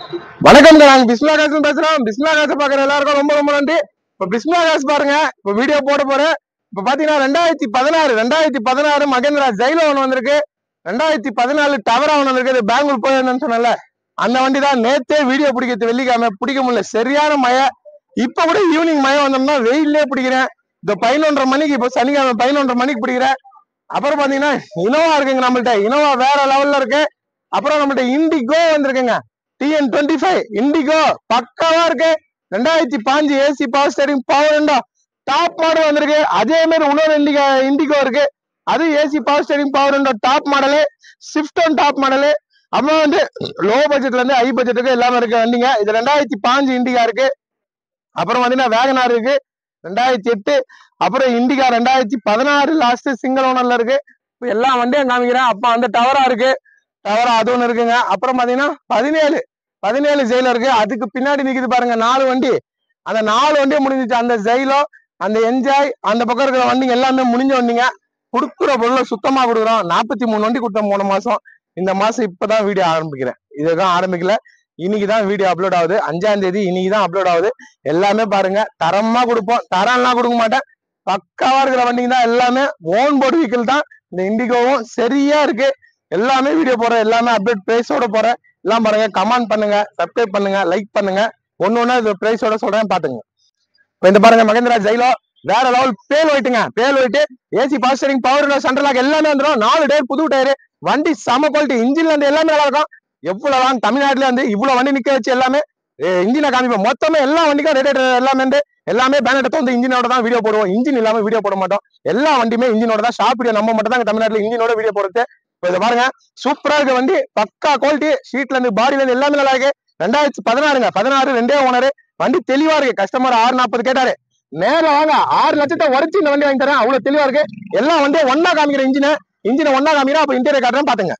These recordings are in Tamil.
வணக்கம் நாங்க பிஸ்மிலா காசு பேசுறோம் பிஸ்மிலா காசு பாக்குற எல்லாருக்கும் ரொம்ப ரொம்ப நன்றி இப்ப பிஸ்மிலா காசு பாருங்க இப்ப வீடியோ போட போறேன் இப்ப பாத்தீங்கன்னா ரெண்டாயிரத்தி பதினாறு ரெண்டாயிரத்தி பதினாறு மகேந்திரா ஜெயில ஒண்ணு வந்திருக்கு ரெண்டாயிரத்தி பதினாலு டவரா ஒண்ணு வந்திருக்கு இது பெங்களூர் போயிருந்தேன்னு சொன்னல அந்த வண்டி தான் நேத்தே வீடியோ பிடிக்கிறது வெள்ளிக்காம பிடிக்க முடியல சரியான மழை இப்ப கூட ஈவினிங் மழை வந்தோம்னா வெயிலே பிடிக்கிறேன் இந்த பதினொன்றரை மணிக்கு இப்போ சனிக்கிழமை பதினொன்றரை மணிக்கு பிடிக்கிறேன் அப்புறம் பாத்தீங்கன்னா இனோவா இருக்குங்க நம்மள்ட்ட இனோவா வேற லெவல்ல இருக்கு அப்புறம் நம்மள்ட்ட இண்டிகோ வந்திருக்குங்க டிஎன் டுவெண்ட்டி ஃபைவ் இண்டிகோ பக்காவா இருக்கு ரெண்டாயிரத்தி பாஞ்சு AC power steering power window top model வந்திருக்கு அதே மாதிரி இன்னொரு இண்டிகோ இண்டிகோ இருக்கு அது AC power steering power window top model Swift one top model அப்புறம் வந்து லோ பட்ஜெட்ல இருந்து ஹை பட்ஜெட்டுக்கு எல்லாமே இருக்கு வண்டிங்க இது ரெண்டாயிரத்தி பாஞ்சு இண்டிகா இருக்கு அப்புறம் பாத்தீங்கன்னா வேகனார் இருக்கு ரெண்டாயிரத்தி எட்டு அப்புறம் இண்டிகா ரெண்டாயிரத்தி பதினாறு லாஸ்ட் சிங்கிள் ஓனர்ல இருக்கு இப்ப எல்லா வண்டியும் காமிக்கிறேன் அப்ப அந்த டவரா இருக்கு டவரா அது ஒண்ணு இருக்குங்க அப்புறம் பாத்தீங்கன்னா பதினேழு பதினேழு ஜெயில இருக்கு அதுக்கு பின்னாடி நிக்குது பாருங்க நாலு வண்டி அந்த நாலு வண்டியும் முடிஞ்சிச்சு அந்த ஜெயிலோ அந்த என்ஜாய் அந்த பக்கம் இருக்கிற வண்டிங்க எல்லாமே முடிஞ்ச வண்டிங்க கொடுக்குற பொருளை சுத்தமா கொடுக்குறோம் நாற்பத்தி மூணு வண்டி கொடுத்தோம் போன மாசம் இந்த மாசம் இப்பதான் வீடியோ ஆரம்பிக்கிறேன் இதுதான் ஆரம்பிக்கல இன்னைக்கு தான் வீடியோ அப்லோட் ஆகுது அஞ்சாம் தேதி இன்னைக்கு தான் அப்லோட் ஆகுது எல்லாமே பாருங்க தரமா கொடுப்போம் தரம்லாம் கொடுக்க மாட்டேன் பக்காவா இருக்கிற வண்டிங்க தான் எல்லாமே ஓன் போர்டு வெஹிக்கிள் தான் இந்த இண்டிகோவும் சரியா இருக்கு எல்லாமே வீடியோ போறேன் எல்லாமே அப்டேட் பிரைஸோட போறேன் எல்லாம் பாருங்க கமெண்ட் பண்ணுங்க சப்ஸ்கிரைப் பண்ணுங்க லைக் பண்ணுங்க ஒன்னு ஒண்ணு இது பிரைஸோட சொல்றேன் பாத்துங்க இப்ப இந்த பாருங்க மகேந்திரா ஜெயிலோ வேற லெவல் பேல் ஒயிட்டுங்க பேல் ஒயிட்டு ஏசி பாஸ்டரிங் பவர் சென்ட்ரல் லாக் எல்லாமே வந்துடும் நாலு டயர் புது டயர் வண்டி செம குவாலிட்டி இன்ஜின்ல இருந்து எல்லாமே நல்லா இருக்கும் எவ்வளவு லாங் தமிழ்நாட்டுல இருந்து இவ்வளவு வண்டி நிக்க வச்சு எல்லாமே இன்ஜினை காமிப்போம் மொத்தமே எல்லா வண்டிக்கும் ரேடியேட்டர் எல்லாமே இருந்து எல்லாமே பேனட்டை வந்து இன்ஜினோட தான் வீடியோ போடுவோம் இன்ஜின் இல்லாம வீடியோ போட மாட்டோம் எல்லா வண்டியுமே இன்ஜினோட தான் ஷாப் வீடியோ நம்ம மட்டும் தான் தமிழ்நாட்டுல இன்ஜினோட வீடியோ போடுறது இப்ப இதை பாருங்க சூப்பரா இருக்க வண்டி பக்கா குவாலிட்டி ஷீட்ல இருந்து பாடியில இருந்து எல்லாமே நல்லா இருக்கு ரெண்டாயிரத்தி பதினாறுங்க பதினாறு ரெண்டே ஓனர் வண்டி தெளிவா இருக்கு கஸ்டமர் ஆறு நாற்பது கேட்டாரு நேர்ல வாங்க ஆறு லட்சத்தை உடச்சு இந்த வண்டி வாங்கி தரேன் அவ்வளவு தெளிவா இருக்கு எல்லா வண்டியும் ஒன்னா காமிக்கிற இன்ஜினை இன்ஜினை ஒன்னா காமிக்கிறேன் அப்ப இன்டீரியர் காட்டுறேன் பாத்துங்க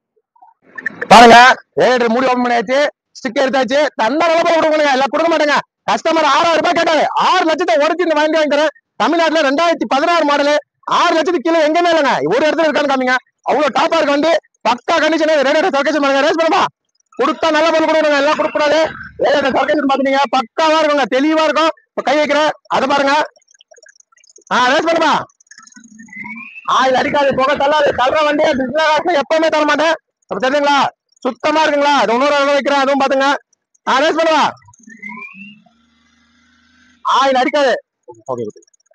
பாருங்க ரேடர் மூடி ஓபன் பண்ணியாச்சு ஸ்டிக்கர் எடுத்தாச்சு தண்டை அளவு கொடுக்கணுங்க எல்லாம் கொடுக்க மாட்டேங்க கஸ்டமர் ஆறாயிரம் ரூபாய் கேட்டாரு ஆறு லட்சத்தை உடச்சு இந்த வண்டி வாங்கி தரேன் தமிழ்நாட்டுல ரெண்டாயிரத்தி பதினாறு மாடலு ஆறு லட்சத்துக்கு கீழே எங்கேயுமே இல்லைங்க ஒரு இடத்துல இருக்கான்னு காமிங்க அவ்வளவு டாப்பா இருக்கு வண்டி பக்கா கண்டிஷன் ரேடியேட்டர் சர்க்கேஷன் பண்ணுங்க ரேஸ் பண்ணுமா கொடுத்தா நல்ல பொருள் கொடுக்கணுங்க எல்லாம் கொடுக்க கூடாது ரேடியேட்டர் சர்க்கேஷன் பாத்தீங்க பக்காவா இருக்குங்க தெளிவா இருக்கும் இப்ப கை வைக்கிறேன் அதை பாருங்க ஆ ரேஸ் பண்ணுமா ஆயில் அடிக்காது புகை தள்ளாது தள்ளுற வண்டியை பிசினஸ் எப்பவுமே தர மாட்டேன் அப்ப தெரியுங்களா சுத்தமா இருக்குங்களா அது இன்னொரு அளவு வைக்கிறேன் அதுவும் பாத்துங்க ஆ ரேஸ் பண்ணுவா ஆயில் அடிக்காது ஓகே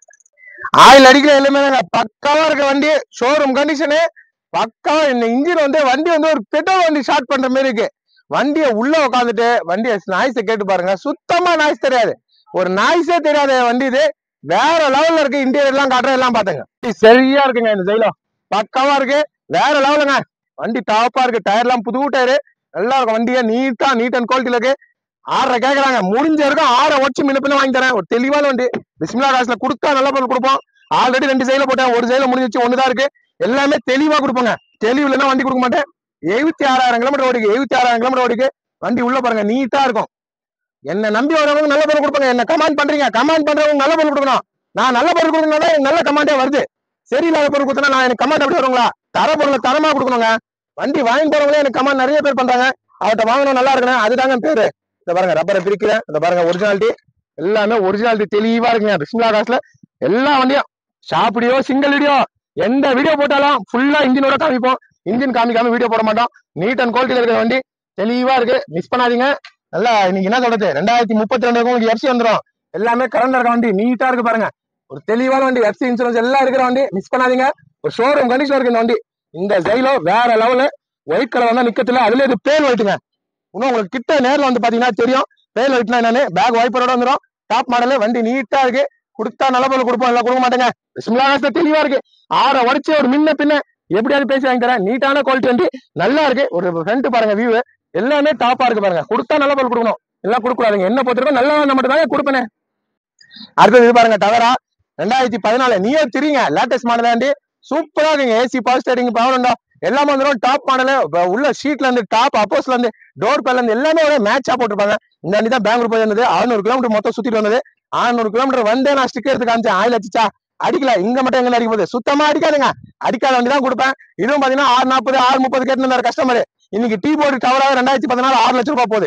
ஆயில் அடிக்கிற எல்லாமே தாங்க பக்காவா இருக்க வண்டி ஷோரூம் கண்டிஷனு பக்காவா இந்த இன்ஜின் வந்து வண்டி வந்து ஒரு பெட்ரோல் வண்டி ஸ்டார்ட் பண்ற மாதிரி இருக்கு வண்டியை உள்ள உட்காந்துட்டு வண்டியை நாய்ஸை கேட்டு பாருங்க சுத்தமா நாய்ஸ் தெரியாது ஒரு நாய்ஸே தெரியாத வண்டி இது வேற லெவல்ல இருக்கு இன்டீரியர் எல்லாம் காட்டுறேன் எல்லாம் பாத்துங்க வண்டி சரியா இருக்குங்க இந்த ஜெயிலோ பக்காவா இருக்கு வேற லெவலுங்க வண்டி டாப்பா இருக்கு டயர் எல்லாம் புது டயரு நல்லா இருக்கும் வண்டியா நீட்டா நீட் அண்ட் குவாலிட்டில இருக்கு ஆறரை கேக்குறாங்க முடிஞ்ச வரைக்கும் ஆறை ஒச்சு முன்ன பின்ன வாங்கி தரேன் ஒரு தெளிவான வண்டி பிஸ்மிலா காசுல கொடுத்தா நல்ல பொருள் கொடுப்போம் ஆல்ரெடி ரெண்டு சைடுல போட்டேன் ஒரு சைடுல முடிஞ்சிச்சு ஒண்ணுதான் இருக்கு எல்லாமே தெளிவா கொடுப்போங்க தெளிவு இல்லைன்னா வண்டி கொடுக்க மாட்டேன் எழுபத்தி ஆறாயிரம் கிலோமீட்டர் ஓடிக்கு எழுபத்தி ஆறாயிரம் கிலோமீட்டர் ஓடிக்கு வண்டி உள்ள பாருங்க நீட்டா இருக்கும் என்ன நம்பி வரவங்க நல்ல பொருள் கொடுப்பாங்க என்ன கமெண்ட் பண்றீங்க கமெண்ட் பண்றவங்க நல்ல பொருள் கொடுக்கணும் நான் நல்ல பொருள் கொடுக்கணும் எனக்கு நல்ல கமெண்டே வருது சரியில்லாத பொருள் கொடுத்தா நான் எனக்கு கமெண்ட் அப்படி வருங்களா தர பொருளை தரமா கொடுக்கணுங்க வண்டி வாங்கி போறவங்களே எனக்கு கமெண்ட் நிறைய பேர் பண்றாங்க அவர்கிட்ட வாங்கணும் நல்லா இருக்கணும் அதுதாங்க பேரு இந்த பாருங்க ரப்பரை பிரிக்கிறேன் இந்த பாருங்க ஒரிஜினாலிட்டி எல்லாமே ஒரிஜினாலிட்டி தெளிவா இருக்குங்க பிஸ்மிலா காசுல எல்லா வண்டியும் ஷாப் வீடியோ சிங்கிள் வீடியோ எந்த வீடியோ போட்டாலும் ஃபுல்லா இன்ஜினோட காமிப்போம் இன்ஜின் காமிக்காம வீடியோ போட மாட்டோம் நீட் அண்ட் குவாலிட்டியில இருக்கிற வண்டி தெளிவா இருக்கு மிஸ் பண்ணாதீங்க நல்லா இன்னைக்கு என்ன சொல்றது ரெண்டாயிரத்தி முப்பத்தி ரெண்டு உங்களுக்கு எஃப்சி வந்துடும் எல்லாமே கரண்ட் இருக்க வண்டி நீட்டா இருக்கு பாருங்க ஒரு தெளிவான வண்டி எஃப்சி இன்சூரன்ஸ் எல்லாம் இருக்கிற வண்டி மிஸ் பண்ணாதீங்க ஒரு ஷோரூம் கண்டிஷன் இருக்கு இந்த வண்டி இந்த ஜெயிலோ வேற லெவலு ஒயிட் கலர் வந்தா நிக்கத்துல அதுல இது பேல் ஒயிட்டுங்க இன்னும் உங்களுக்கு கிட்ட நேர்ல வந்து பாத்தீங்கன்னா தெரியும் பேல் ஒயிட்னா என்னன்னு பேக் வைப்பரோட வந்துடும் டாப் மாடலு வண்டி நீட்டா இருக்கு கொடுத்தா நல்ல பொருள் கொடுப்போம் எல்லாம் கொடுக்க மாட்டேங்க சிம்லா காசு தெளிவா இருக்கு ஆற உடச்சு ஒரு முன்ன பின்ன எப்படியாவது பேசி வாங்கி தரேன் நீட்டான குவாலிட்டி வண்டி நல்லா இருக்கு ஒரு ஃப்ரண்ட் பாருங்க வியூ எல்லாமே டாப்பா இருக்கு பாருங்க கொடுத்தா நல்ல பொருள் கொடுக்கணும் எல்லாம் கொடுக்க கூடாதுங்க என்ன பொறுத்திருக்கோம் நல்ல மட்டும் தாங்க கொடுப்பேனே அடுத்தது இது பாருங்க டவரா ரெண்டாயிரத்தி பதினாலு நீயோ தெரியுங்க லேட்டஸ்ட் மாடல் வண்டி சூப்பரா இருக்குங்க ஏசி பவர் ஸ்டேரிங் பவர் உண்டா எல்லாமே வந்துடும் டாப் மாடலு உள்ள ஷீட்ல இருந்து டாப் அப்போஸ்ல இருந்து டோர் பேர்ல இருந்து எல்லாமே ஒரே மேட்சா போட்டிருப்பாங்க இந்த வண்டி தான் பெங்களூர் போய் வந்தது 600 கிலோமீட்டர் மொத்தம் சுத்திட்டு வந்தது 600 கிலோமீட்டர் வந்தே நான் ஸ்டிக்கர் எடுத்து காமிச்சேன் ஆயில் அடிச்சா அடிக்கல இங்க மட்டும் எங்க அடிக்க போகுது சுத்தமா அடிக்காதுங்க அடிக்காத வண்டி தான் கொடுப்பேன் இதுவும் பாத்தீங்கன்னா ஆறு நாற்பது ஆறு முப்பது கேட்டு இருந்தாரு கஸ்டமர் இன்னைக்கு டீ போர்டு டவராக ரெண்டாயிரத்தி பதினாலு ஆறு லட்சம் ரூபாய் போகுது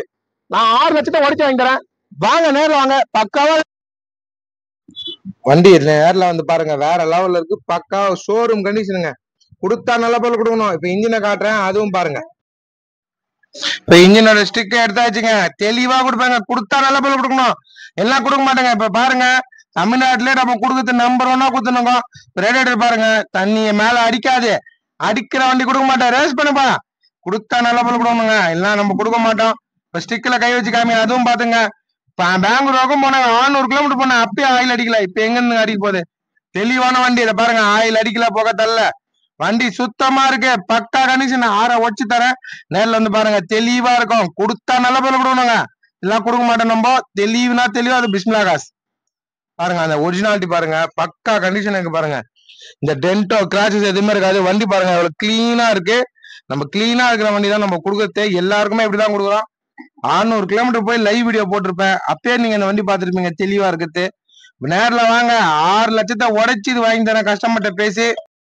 நான் ஆறு லட்சத்தை உடச்சு வாங்கி தரேன் வாங்க நேர்ல வாங்க பக்காவா வண்டி நேர்ல வந்து பாருங்க வேற லெவல்ல இருக்கு பக்கா ஷோரூம் கண்டிஷனுங்க கொடுத்தா நல்ல பொருள் கொடுக்கணும் இப்ப இன்ஜினை காட்டுறேன் அதுவும் பாருங்க இப்ப இன்ஜினோட ஸ்டிக் எடுத்தாச்சுங்க தெளிவா கொடுப்பாங்க கொடுத்தா நல்ல பொருள் கொடுக்கணும் எல்லாம் கொடுக்க மாட்டாங்க இப்ப பாருங்க தமிழ்நாட்டிலே நம்ம கொடுக்கறது நம்பர் ஒன்னா கொடுத்துனுங்க ரேடியேட்டர் பாருங்க தண்ணிய மேல அடிக்காது அடிக்கிற வண்டி கொடுக்க மாட்டேன் ரேஸ் பண்ணுப்பா கொடுத்தா நல்ல பொருள் கொடுக்கணுங்க எல்லாம் நம்ம கொடுக்க மாட்டோம் இப்ப ஸ்டிக்ல கை வச்சு காமி அதுவும் பாத்துங்க ப- பெங்களூர் வரைக்கும் போனாங்க 600 கிலோமீட்டர் போனேன் அப்பயே ஆயில் அடிக்கல இப்ப எங்க இருந்து அடிக்க போகுது தெளிவான வண்டி இதை பாருங்க ஆயில் அடிக்கல புகை தள்ள வண்டி சுத்தமா இருக்கு பக்கா கண்டிஷன் ஆற வச்சு தரேன் நேர்ல வந்து பாருங்க தெளிவா இருக்கும் கொடுத்தா நல்ல பொருள் கொடுக்கணுங்க எல்லாம் கொடுக்க மாட்டோம் நம்ம தெளிவுனா தெளிவா அது பிஸ்மிலா காசு பாருங்க அந்த ஒரிஜினாலிட்டி பாருங்க பக்கா கண்டிஷன் இருக்கு பாருங்க இந்த டென்டோ கிராச்சஸ் எதுவுமே இருக்காது வண்டி பாருங்க எவ்வளவு கிளீனா இருக்கு நம்ம கிளீனா இருக்கிற வண்டி தான் நம்ம கொடுக்கறது எல்லாருக்குமே இப்படிதான் கொடுக்குறோம் 600 கிலோமீட்டர் போய் லைவ் வீடியோ போட்டிருப்பேன் அப்பயே நீங்க இந்த வண்டி பார்த்திருப்பீங்க தெளிவா இருக்குது நேர்ல வாங்க ஆறு லட்சத்தை உடைச்சு இது வாங்கி தரேன் கஸ்டமர்கிட்ட பேசி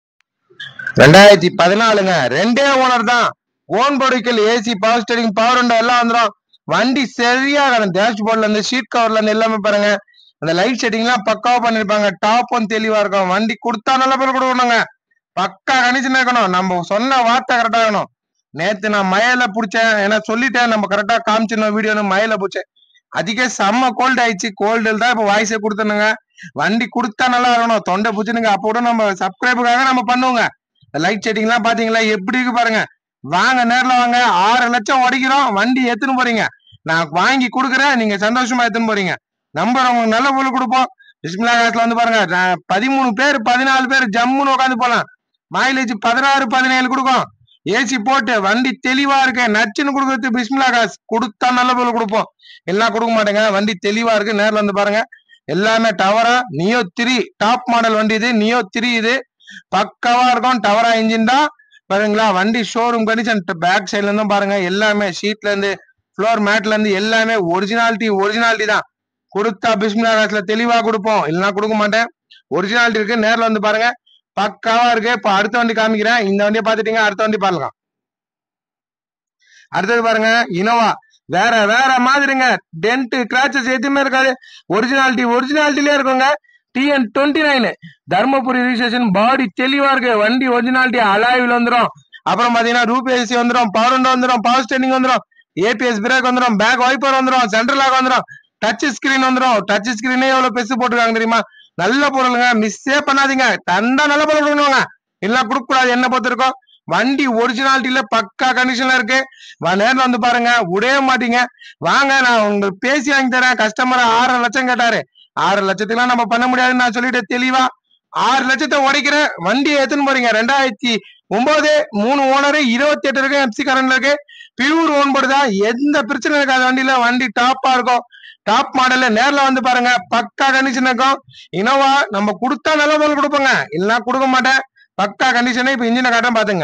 ரெண்டாயிரத்தி பதினாலுங்க ரெண்டே ஓனர் தான் ஓன் பொடிக்கல் AC power steering power window எல்லாம் வந்துடும் வண்டி சரியா டேஷ் போர்ட்ல இருந்து ஷீட் கவர்ல இருந்து எல்லாமே பாருங்க அந்த லைட் செட்டிங் எல்லாம் பக்காவா பண்ணிருப்பாங்க டாப் ஒன் தெளிவா இருக்கும் வண்டி கொடுத்தா நல்ல பேர் கொடுக்கணுங்க பக்கா கணிச்சு இருக்கணும் நம்ம சொன்ன வார்த்தை கரெக்டா இருக்கணும் நேத்து நான் மயில புடிச்சேன் ஏன்னா சொல்லிட்டேன் நம்ம கரெக்டா காமிச்சிருந்தோம் வீடியோ மயில புடிச்சேன் அதுக்கே செம்ம கோல்டு ஆயிடுச்சு கோல்டு தான் இப்ப வாய்ஸே கொடுத்தனுங்க வண்டி கொடுத்தா நல்லா இருக்கணும் தொண்டை புச்சுனுங்க அப்போ கூட நம்ம சப்ஸ்கிரைபுக்காக நம்ம பண்ணுவோங்க லைட் செட்டிங் எல்லாம் பாத்தீங்களா எப்படி இருக்கு பாருங்க வாங்க நேர்ல வாங்க ஆறு லட்சம் உடைக்கிறோம் வண்டி எடுத்துன்னு போறீங்க நான் வாங்கி கொடுக்குறேன் நீங்க சந்தோஷமா எடுத்துன்னு போறீங்க நம்பர் உங்களுக்கு நல்ல பொருள் கொடுப்போம் பிஸ்மிலா காசுல வந்து பாருங்க நான் பதிமூணு பேர் பதினாலு பேர் ஜம்முன்னு உட்காந்து போலாம் மைலேஜ் பதினாறு பதினேழு கொடுக்கும் ஏசி போட்டு வண்டி தெளிவா இருக்கு நச்சுன்னு கொடுக்கறது பிஸ்மிலா காசு கொடுத்தா நல்ல பொருள் கொடுப்போம் எல்லாம் கொடுக்க மாட்டேங்க வண்டி தெளிவா இருக்கு நேர்ல வந்து பாருங்க எல்லாமே Tavera Neo three top model வண்டி இது நியோ த்ரீ இது பக்காவா இருக்கும் டவரா இன்ஜின் தான் பாருங்களா வண்டி ஷோரூம் கண்டிஷன் பேக் சைட்ல இருந்தும் பாருங்க எல்லாமே ஷீட்ல இருந்து ஃப்ளோர் மேட்ல இருந்து எல்லாமே ஒரிஜினாலிட்டி ஒரிஜினாலிட்டி தான் கொடுத்தா பிஸ்மிலா காசுல தெளிவா கொடுப்போம் இல்லைன்னா கொடுக்க மாட்டேன் ஒரிஜினாலிட்டி இருக்கு நேர்ல வந்து பாருங்க பக்காவா இருக்கு இப்ப அடுத்த வண்டி காமிக்கிறேன் இந்த வண்டியை பாத்துட்டீங்க அடுத்த வண்டி பாருங்க அடுத்தது பாருங்க இனோவா வேற வேற மாதிரிங்க டென்ட் கிராச்சஸ் எதுவுமே இருக்காது ஒரிஜினாலிட்டி ஒரிஜினாலிட்டிலே இருக்குங்க TN twenty nine Dharmapuri registration body தெளிவா இருக்கு வண்டி ஒரிஜினாலிட்டி அலாய்வில் வந்துடும் அப்புறம் பாத்தீங்கன்னா ரூப் ஏசி வந்துடும் பவர் விண்டோ வந்துடும் பவர் ஸ்டேரிங் வந்துடும் ஏபிஎஸ் பிரேக் வந்துடும் பேக் வைப்பர் வந்துடும் சென்ட்ரல் லாக் வந்துடும் டச் ஸ்கிரீன் வந்துடும் டச் ஸ்கிரீனே எவ்வளவு பெருசு போட்டுருக்காங்க தெரியுமா நல்ல பொருளுங்க மிஸ்ஸே பண்ணாதீங்க தந்தா நல்ல பொருள் கொடுக்கணுங்க எல்லாம் கொடுக்க கூடாது என்ன பொறுத்திருக்கோம் வண்டி ஒரிஜினாலிட்டியில பக்கா கண்டிஷன்ல இருக்கு வா, நேர்ல வந்து பாருங்க விடவே மாட்டீங்க வாங்க நான் உங்களுக்கு பேசி வாங்கி தரேன் கஸ்டமர் ஆறரை லட்சம் கேட்டாரு ஆறு லட்சத்துக்குலாம் நம்ம பண்ண முடியாதுன்னு நான் சொல்லிட்டேன் தெளிவா ஆறு லட்சத்தை உடைக்கிறேன் வண்டி எடுத்துன்னு போறீங்க ரெண்டாயிரத்தி ஒன்பது மூணு ஓனர் இருபத்தி எட்டு இருக்கு எம்சி கரண்ட்ல இருக்கு பியூர் ஓன் போர்டு தான் எந்த பிரச்சனை இருக்காது வண்டியில வண்டி டாப்பா இருக்கும் டாப் மாடல்ல நேர்ல வந்து பாருங்க பக்கா கண்டிஷன் இருக்கும் இனோவா நம்ம கொடுத்தா நல்ல பொருள் கொடுப்போங்க இல்லைன்னா கொடுக்க மாட்டேன் பக்கா கண்டிஷன் இப்ப இன்ஜினை காட்டன் பாத்துங்க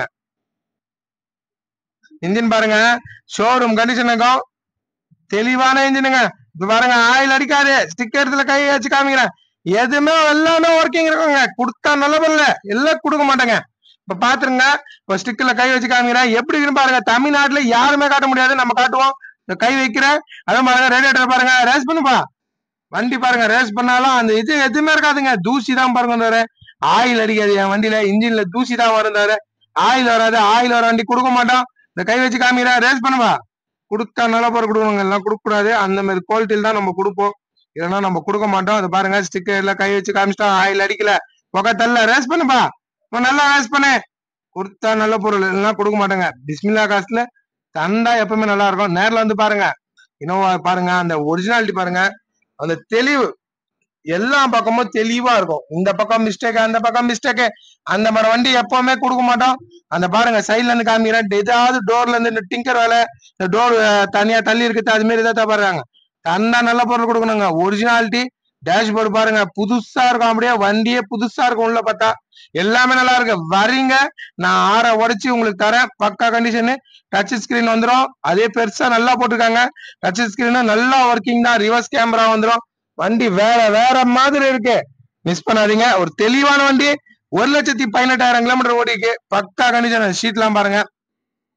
இன்ஜின் பாருங்க ஷோரூம் கண்டிஷன் இருக்கும் தெளிவான இன்ஜினுங்க இப்ப பாருங்க ஆயில் அடிக்காது ஸ்டிக்கர்ஸ்ல கை வச்சு காமிக்கிறேன் எதுவுமே எல்லாமே ஒர்க்கிங் இருக்குங்க கொடுத்தா நல்ல பொருள் எல்லாம் கொடுக்க மாட்டேங்க இப்ப பாத்துருங்க இப்ப ஸ்டிக்கர்ல கை வச்சு காமிக்கிறேன் எப்படி இருக்குன்னு பாருங்க தமிழ்நாட்டுல யாருமே காட்ட முடியாது நம்ம காட்டுவோம் இந்த கை வைக்கிறேன் அதான் பாருங்க ரேடியேட்டர் பாருங்க ரேஸ் பண்ணுப்பா வண்டி பாருங்க ரேஸ் பண்ணாலும் அந்த இது எதுவுமே இருக்காதுங்க தூசி தான் பாருங்க வந்தாரு ஆயில் அடிக்காது என் வண்டியில இன்ஜின்ல தூசி தான் வருந்தாரு ஆயில் வராது ஆயில் வர வண்டி கொடுக்க மாட்டோம் இந்த கை வச்சு காமிக்கிறேன் ரேஸ் பண்ணுவா கொடுத்தா நல்ல பொருள் கொடுக்கணுங்க எல்லாம் கொடுக்க கூடாது அந்த மாதிரி குவாலிட்டியில் தான் நம்ம கொடுப்போம் இல்லைன்னா நம்ம கொடுக்க மாட்டோம் அது பாருங்க ஸ்டிக்கர்ல கை வச்சு காமிச்சிட்டோம் ஆயில் அடிக்கல புகை தள்ள ரேஸ் பண்ணுப்பா இப்ப நல்லா ரேஸ் பண்ணு கொடுத்தா நல்ல பொருள் இல்லைன்னா கொடுக்க மாட்டேங்க பிஸ்மில்லா காசுல தந்தா எப்பவுமே நல்லா இருக்கும் நேர்ல வந்து பாருங்க இனோவா பாருங்க அந்த ஒரிஜினாலிட்டி பாருங்க அந்த தெளிவு எல்லா பக்கமும் தெளிவா இருக்கும் இந்த பக்கம் மிஸ்டேக் அந்த பக்கம் மிஸ்டேக் அந்த மாதிரி வண்டி எப்பவுமே கொடுக்க மாட்டோம் அந்த பாருங்க சைட்ல இருந்து காமிக்கிறேன் ஏதாவது டோர்ல இருந்து இந்த டிங்கர் வேலை இந்த டோர் தனியா தள்ளி இருக்குது அது மாதிரி தான் பாருங்க தந்தா நல்ல பொருள் கொடுக்கணுங்க ஒரிஜினாலிட்டி டேஷ்போர்டு பாருங்க புதுசா இருக்கும் அப்படியே வண்டியே புதுசா இருக்கும் உள்ள பார்த்தா எல்லாமே நல்லா இருக்கு வரீங்க நான் ஆற உடைச்சு உங்களுக்கு தரேன் பக்கா கண்டிஷனு டச் ஸ்கிரீன் வந்துடும் அதே பெருசா நல்லா போட்டிருக்காங்க டச் ஸ்கிரீன் நல்லா ஒர்க்கிங் தான் ரிவர்ஸ் கேமரா வந்துடும் வண்டி வேற வேற மாதிரி இருக்கு மிஸ் பண்ணாதீங்க ஒரு தெளிவான வண்டி ஒரு லட்சத்தி பதினெட்டாயிரம் கிலோமீட்டர் ஓடிக்கு பக்கா கண்டிஷன் ஷீட்லாம் பாருங்க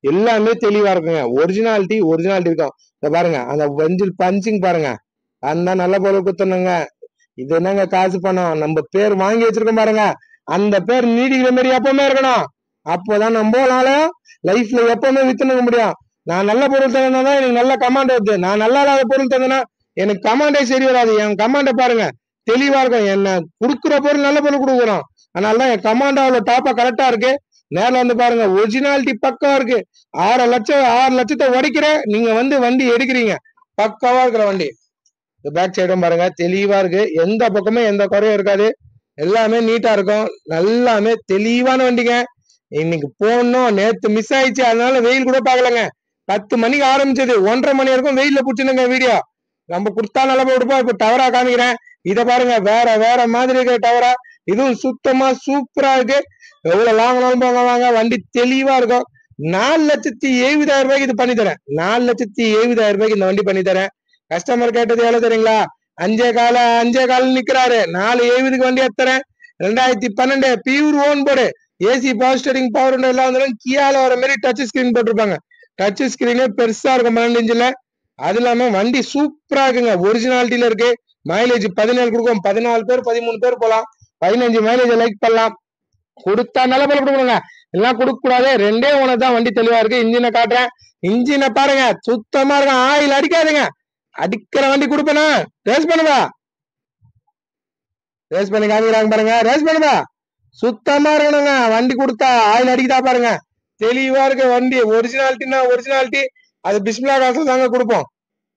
எல்லாமே தெளிவா இருக்குங்க ஒரிஜினாலிட்டி ஒரிஜினாலிட்டி இருக்கும் இந்த பாருங்க அந்த வஞ்சில் பஞ்சிங் பாருங்க அந்த நல்ல பொருள் குத்தணுங்க இது என்னங்க காசு பணம் நம்ம பேர் வாங்கி வச்சிருக்கோம் பாருங்க அந்த பேர் நீடிக்கிற மாதிரி எப்பவுமே இருக்கணும் அப்போதான் நம்மளால லைஃப்ல எப்பவுமே வித்துணுக்க முடியும் நான் நல்ல பொருள் தந்தேன்னா எனக்கு நல்ல கமாண்ட் வருது நான் நல்லா இல்லாத பொருள் தந்தேன்னா எனக்கு கமாண்டே சரி வராது என் கமாண்டை பாருங்க தெளிவா இருக்கும் என்ன குடுக்குற பொருள் நல்ல பொருள் கொடுக்குறோம் அதனாலதான் என் கமாண்ட் அவ்வளவு டாப்பா கரெக்டா இருக்கு நேர்ல வந்து பாருங்க ஒரிஜினாலிட்டி பக்கா இருக்கு ஆறு லட்சம் ஆறு லட்சத்தை உடைக்கிறேன் நீங்க வந்து வண்டி எடுக்கிறீங்க பக்காவா இருக்கிற வண்டி இந்த பேக் சைடும் பாருங்க தெளிவா இருக்கு எந்த பக்கமும் எந்த குறையும் இருக்காது எல்லாமே நீட்டா இருக்கும் எல்லாமே தெளிவான வண்டிங்க இன்னைக்கு போனோம் நேத்து மிஸ் ஆயிடுச்சு அதனால வெயில் கூட பார்க்கலங்க பத்து மணிக்கு ஆரம்பிச்சது ஒன்றரை மணி வரைக்கும் வெயில்ல புடிச்சுனுங்க வீடியோ நம்ம கொடுத்தா நல்லா கொடுப்போம் இப்ப டவரா காமிக்கிறேன் இத பாருங்க வேற வேற மாதிரி இருக்கிற டவரா இதுவும் சுத்தமா சூப்பரா இருக்கு எவ்வளவு லாங் போங்க வாங்க வண்டி தெளிவா இருக்கும் நாலு லட்சத்தி எழுபதாயிரம் ரூபாய்க்கு இது பண்ணி தரேன் நாலு லட்சத்தி எழுபதாயிரம் ரூபாய்க்கு இந்த வண்டி பண்ணி தரேன் கஸ்டமர் கேட்டது எவ்வளவு தெரியுங்களா அஞ்சே கால அஞ்சே கால நிக்கிறாரு நாலு எழுபதுக்கு வண்டி எத்துறேன் ரெண்டாயிரத்தி பன்னெண்டு pure own board AC power steering power எல்லாம் வந்துடும் கியால வர மாதிரி டச் ஸ்கிரீன் போட்டிருப்பாங்க டச் ஸ்கிரீனே பெருசா இருக்கும் பன்னெண்டு இன்ச்சுல அது இல்லாம வண்டி சூப்பரா இருக்குங்க ஒரிஜினாலிட்டியில இருக்கு மைலேஜ் பதினேழு கொடுக்கும் பதினாலு பேர் பதிமூணு பேர் போலாம் பதினஞ்சு மைலேஜ் லைக் பண்ணலாம் கொடுத்தா நல்ல போல கொடுக்கணுங்க எல்லாம் கொடுக்க கூடாது ரெண்டே ஒன்று தான் வண்டி தெளிவா இருக்கு இன்ஜினை காட்டுறேன் இன்ஜினை பாருங்க சுத்தமா இருக்கும் ஆயில் அடிக்காதுங்க அடிக்கிற வண்டி கொடுப்பேனா ரேஸ் பண்ணுவா ரேஸ் பண்ணி காமிக்கிறாங்க பாருங்க ரேஸ் பண்ணுவா சுத்தமா இருக்கணுங்க வண்டி கொடுத்தா ஆயில் அடிக்குதா பாருங்க தெளிவா இருக்கு வண்டி ஒரிஜினாலிட்டினா ஒரிஜினாலிட்டி அது பிஸ்மிலா காசுல தாங்க கொடுப்போம்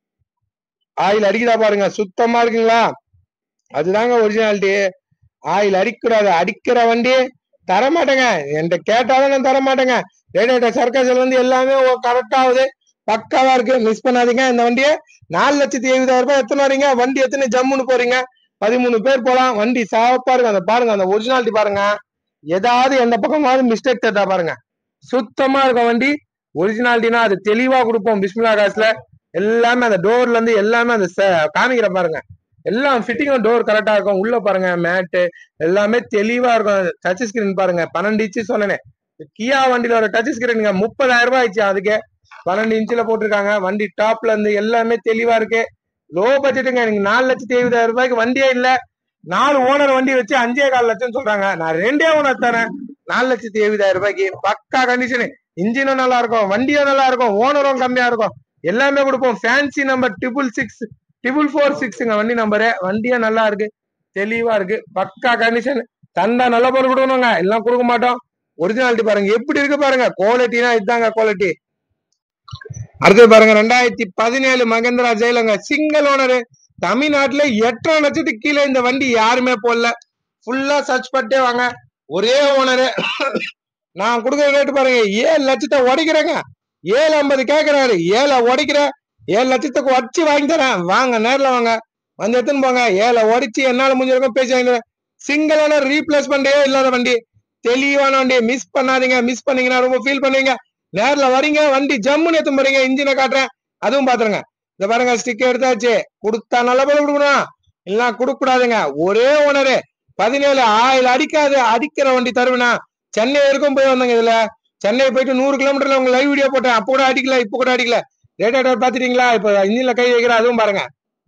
ஆயில் அடிக்குதா பாருங்க சுத்தமா இருக்குங்களா அதுதாங்க ஒரிஜினாலிட்டி ஆயில் அடிக்கூடாது அடிக்கிற வண்டி தர மாட்டேங்க என்கிட்ட கேட்டாலும் நான் தர மாட்டேங்க ரேடியேட்டர் சர்க்கஸ்ல இருந்து எல்லாமே கரெக்டா ஆகுது பக்காவா இருக்கு மிஸ் பண்ணாதீங்க இந்த வண்டியை நாலு லட்சத்தி எழுபதாயிரம் ரூபாய் எத்தனை வரீங்க வண்டி எத்தனை ஜம்முன்னு போறீங்க பதிமூணு பேர் போலாம் வண்டி சாப்பா இருக்கு அந்த பாருங்க அந்த ஒரிஜினாலிட்டி பாருங்க ஏதாவது எந்த பக்கமாவது மிஸ்டேக் தட்டா பாருங்க சுத்தமா இருக்கும் வண்டி ஒரிஜினாலிட்டினா அது தெளிவா கொடுப்போம் பிஸ்மிலா காசுல எல்லாமே அந்த டோர்ல இருந்து எல்லாமே அந்த ச- காமிக்கிற பாருங்க எல்லாம் ஃபிட்டிங்கும் டோர் கரெக்டா இருக்கும் உள்ள பாருங்க மேட்டு எல்லாமே தெளிவா இருக்கும் டச் ஸ்கிரீன் பாருங்க பன்னெண்டு இன்ச்சு சொன்னேனே கியா வண்டியில ஒரு டச் ஸ்கிரீனுங்க முப்பதாயிரம் ரூபாய் ஆயிடுச்சு அதுக்கு பன்னெண்டு இன்ச்சுல போட்டிருக்காங்க வண்டி டாப்ல இருந்து எல்லாமே தெளிவா இருக்கு லோ பட்ஜெட்டுங்க எனக்கு நாலு லட்சத்தி எழுபதாயிரம் ரூபாய்க்கு வண்டியே இல்ல நாலு ஓனர் வண்டி வச்சு அஞ்சே கால் லட்சம் சொல்றாங்க நான் ரெண்டே ஓனர் தரேன் நாலு லட்சத்தி எழுபதாயிரம் ரூபாய்க்கு பக்கா கண்டிஷனு இன்ஜினும் நல்லா இருக்கும் வண்டியும் நல்லா இருக்கும் ஓனரும் கம்மியா இருக்கும் எல்லாமே கொடுப்போம் fancy number triple six triple four சிக்ஸுங்க வண்டி நம்பரு வண்டியும் நல்லா இருக்கு தெளிவா இருக்கு பக்கா கண்டிஷன் தந்தா நல்ல பொருள் கொடுக்கணுங்க எல்லாம் கொடுக்க மாட்டோம் ஒரிஜினாலிட்டி பாருங்க எப்படி இருக்கு பாருங்க குவாலிட்டினா இதுதாங்க குவாலிட்டி அடுத்தது பாருங்க ரெண்டாயிரத்தி பதினேழு மகேந்திரா ஜெயலங்க சிங்கிள் ஓனரு தமிழ்நாட்டுல எட்டரை லட்சத்துக்கு கீழே இந்த வண்டி யாருமே போடல ஃபுல்லா சர்ச் பண்ணிட்டே வாங்க ஒரே ஓனரு நான் கொடுக்குற ரேட்டு பாருங்க ஏழு லட்சத்தை உடைக்கிறேங்க ஏழு ஐம்பது கேக்குறாரு ஏழை உடைக்கிற ஏழு லட்சத்துக்கு உடச்சி வாங்கி தரேன் வாங்க நேர்ல வாங்க வந்து எடுத்துன்னு போங்க ஏழை உடைச்சு என்னால முடிஞ்சிருக்கும் பேசி வாங்கி தரேன் சிங்கிள் ஓனர் ரீப்ளேஸ்மெண்டே இல்லாத வண்டி தெளிவான வண்டி மிஸ் பண்ணாதீங்க மிஸ் பண்ணீங்கன்னா ரொம்ப ஃபீல் பண்ணுவீங்க நேர்ல வரீங்க வண்டி ஜம்முன்னு எடுத்து போறீங்க இன்ஜினை காட்டுறேன் அதுவும் பாத்துருங்க இந்த பாருங்க ஸ்டிக் எடுத்தாச்சு கொடுத்தா நல்ல பேர் கொடுக்கணும் இல்ல கொடுக்க கூடாதுங்க ஒரே ஓனரு பதினேழு ஆயில் அடிக்காது அடிக்கிற வண்டி தருவேனா சென்னை வரைக்கும் போய் வந்தாங்க இதுல சென்னை போயிட்டு நூறு கிலோமீட்டர்ல உங்க லைவ் வீடியோ போட்டேன் அப்போ கூட அடிக்கல இப்ப கூட அடிக்கல ரேடியேட்டர் பாத்துட்டீங்களா இப்ப இன்ஜின்ல கை வைக்கிற அதுவும் பாருங்க